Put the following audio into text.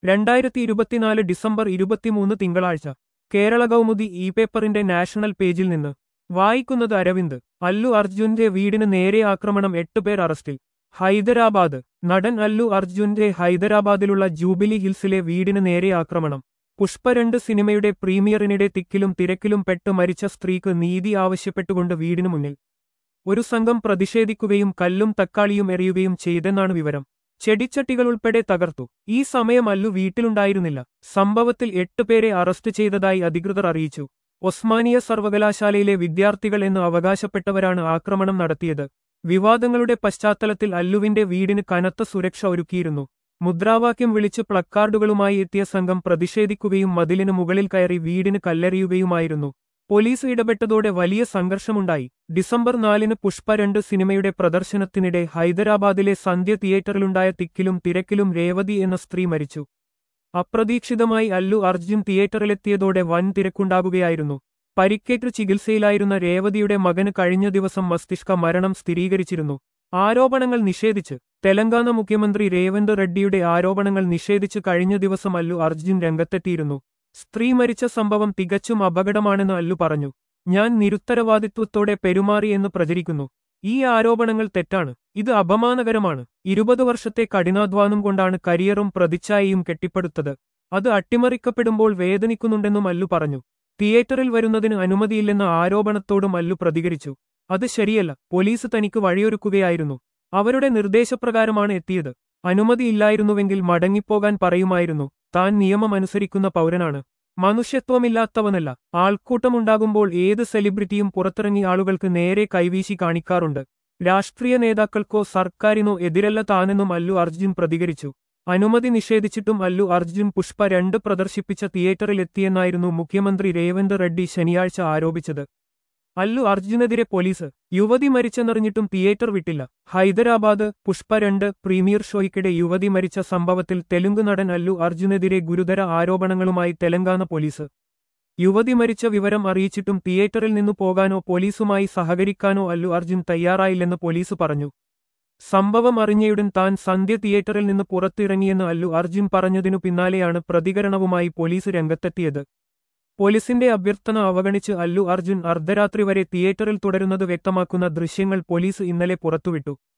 രണ്ടായിരത്തി ഇരുപത്തിനാല് ഡിസംബർ ഇരുപത്തിമൂന്ന് തിങ്കളാഴ്ച കേരള കൗമുദി ഇ പേപ്പറിന്റെ നാഷണൽ പേജിൽ നിന്ന് വായിക്കുന്നത് അരവിന്ദ് അല്ലു അർജുന്റെ വീടിന് നേരെ ആക്രമണം എട്ടുപേർ അറസ്റ്റിൽ ഹൈദരാബാദ് നടൻ അല്ലു അർജുന്റെ ഹൈദരാബാദിലുള്ള ജൂബിലി ഹിൽസിലെ വീടിന് നേരെ ആക്രമണം പുഷ്പ രണ്ട് സിനിമയുടെ പ്രീമിയറിനിടെ തിക്കിലും തിരക്കിലും പെട്ട് മരിച്ച സ്ത്രീക്ക് നീതി ആവശ്യപ്പെട്ടുകൊണ്ട് വീടിനു മുന്നിൽ ഒരു സംഘം പ്രതിഷേധിക്കുകയും കല്ലും തക്കാളിയും എറിയുകയും ചെയ്തെന്നാണ് വിവരം ചെടിച്ചട്ടികൾ ഉൾപ്പെടെ തകർത്തു ഈ സമയം അല്ലു വീട്ടിലുണ്ടായിരുന്നില്ല സംഭവത്തിൽ എട്ടുപേരെ അറസ്റ്റ് ചെയ്തതായി അധികൃതർ അറിയിച്ചു ഒസ്മാനിയ സർവകലാശാലയിലെ വിദ്യാർത്ഥികൾ എന്ന് അവകാശപ്പെട്ടവരാണ് ആക്രമണം നടത്തിയത് വിവാദങ്ങളുടെ പശ്ചാത്തലത്തിൽ അല്ലുവിന്റെ വീടിന് കനത്ത സുരക്ഷ ഒരുക്കിയിരുന്നു മുദ്രാവാക്യം വിളിച്ച് പ്ലക്കാർഡുകളുമായി എത്തിയ സംഘം പ്രതിഷേധിക്കുകയും മതിലിന് മുകളിൽ കയറി വീടിന് കല്ലെറിയുകയുമായിരുന്നു പോലീസ് ഇടപെട്ടതോടെ വലിയ സംഘർഷമുണ്ടായി ഡിസംബർ നാലിന് പുഷ്പ രണ്ട് സിനിമയുടെ പ്രദർശനത്തിനിടെ ഹൈദരാബാദിലെ സന്ധ്യ തിയേറ്ററിലുണ്ടായ തിക്കിലും തിരക്കിലും രേവതി എന്ന സ്ത്രീ മരിച്ചു അപ്രതീക്ഷിതമായി അല്ലു അർജുൻ തിയേറ്ററിലെത്തിയതോടെ വൻ തിരക്കുണ്ടാകുകയായിരുന്നു പരിക്കേറ്റ് ചികിത്സയിലായിരുന്ന രേവതിയുടെ മകന് കഴിഞ്ഞ ദിവസം മസ്തിഷ്ക മരണം സ്ഥിരീകരിച്ചിരുന്നു ആരോപണങ്ങൾ നിഷേധിച്ച് തെലങ്കാന മുഖ്യമന്ത്രി രേവന്ത് റെഡ്ഡിയുടെ ആരോപണങ്ങൾ നിഷേധിച്ച് കഴിഞ്ഞ ദിവസം അല്ലു അർജുൻ രംഗത്തെത്തിയിരുന്നു സ്ത്രീ മരിച്ച സംഭവം തികച്ചും അപകടമാണെന്ന് അല്ലു പറഞ്ഞു ഞാൻ നിരുത്തരവാദിത്വത്തോടെ പെരുമാറിയെന്ന് പ്രചരിക്കുന്നു ഈ ആരോപണങ്ങൾ തെറ്റാണ് ഇത് അപമാനകരമാണ് ഇരുപത് വർഷത്തെ കഠിനാധ്വാനം കൊണ്ടാണ് കരിയറും പ്രതിച്ഛായയും കെട്ടിപ്പടുത്തത് അത് അട്ടിമറിക്കപ്പെടുമ്പോൾ വേദനിക്കുന്നുണ്ടെന്നും അല്ലു പറഞ്ഞു തിയേറ്ററിൽ വരുന്നതിന് അനുമതിയില്ലെന്ന ആരോപണത്തോടും അല്ലു പ്രതികരിച്ചു അത് ശരിയല്ല പോലീസ് തനിക്ക് വഴിയൊരുക്കുകയായിരുന്നു അവരുടെ നിർദ്ദേശപ്രകാരമാണ് എത്തിയത് അനുമതിയില്ലായിരുന്നുവെങ്കിൽ മടങ്ങിപ്പോകാൻ പറയുമായിരുന്നു താൻ നിയമം അനുസരിക്കുന്ന പൗരനാണ് മനുഷ്യത്വമില്ലാത്തവനല്ല ആൾക്കൂട്ടമുണ്ടാകുമ്പോൾ ഏത് സെലിബ്രിറ്റിയും പുറത്തിറങ്ങി ആളുകൾക്ക് നേരെ കൈവീശി കാണിക്കാറുണ്ട് രാഷ്ട്രീയ നേതാക്കൾക്കോ സർക്കാരിനോ എതിരല്ല താനെന്നും അല്ലു അർജുൻ പ്രതികരിച്ചു അനുമതി നിഷേധിച്ചിട്ടും അല്ലു അർജുൻ പുഷ്പ രണ്ട് പ്രദർശിപ്പിച്ച തിയേറ്ററിലെത്തിയെന്നായിരുന്നു മുഖ്യമന്ത്രി രേവന്ത് റെഡ്ഡി ശനിയാഴ്ച ആരോപിച്ചത് അല്ലു അർജുനെതിരെ പോലീസ് യുവതി മരിച്ചെന്നറിഞ്ഞിട്ടും തിയേറ്റർ വിട്ടില്ല ഹൈദരാബാദ് പുഷ്പ രണ്ട് പ്രീമിയർ ഷോയ്ക്കിടെ യുവതി മരിച്ച സംഭവത്തിൽ തെലുങ്ക് നടൻ അല്ലു അർജുനെതിരെ ഗുരുതര ആരോപണങ്ങളുമായി തെലങ്കാന പോലീസ് യുവതി മരിച്ച വിവരം അറിയിച്ചിട്ടും തിയേറ്ററിൽ നിന്നു പോകാനോ പോലീസുമായി സഹകരിക്കാനോ അല്ലു അർജുൻ തയ്യാറായില്ലെന്ന് പോലീസ് പറഞ്ഞു സംഭവം അറിഞ്ഞയുടൻ താൻ സന്ധ്യ തിയേറ്ററിൽ നിന്ന് പുറത്തിറങ്ങിയെന്ന് അല്ലു അർജുൻ പറഞ്ഞതിനു പിന്നാലെയാണ് പ്രതികരണവുമായി പോലീസ് രംഗത്തെത്തിയത് പോലീസിന്റെ അഭ്യർത്ഥന അവഗണിച്ച് അല്ലു അർജുൻ അർദ്ധരാത്രി വരെ തിയേറ്ററിൽ തുടരുന്നത് വ്യക്തമാക്കുന്ന ദൃശ്യങ്ങൾ പോലീസ് ഇന്നലെ പുറത്തുവിട്ടു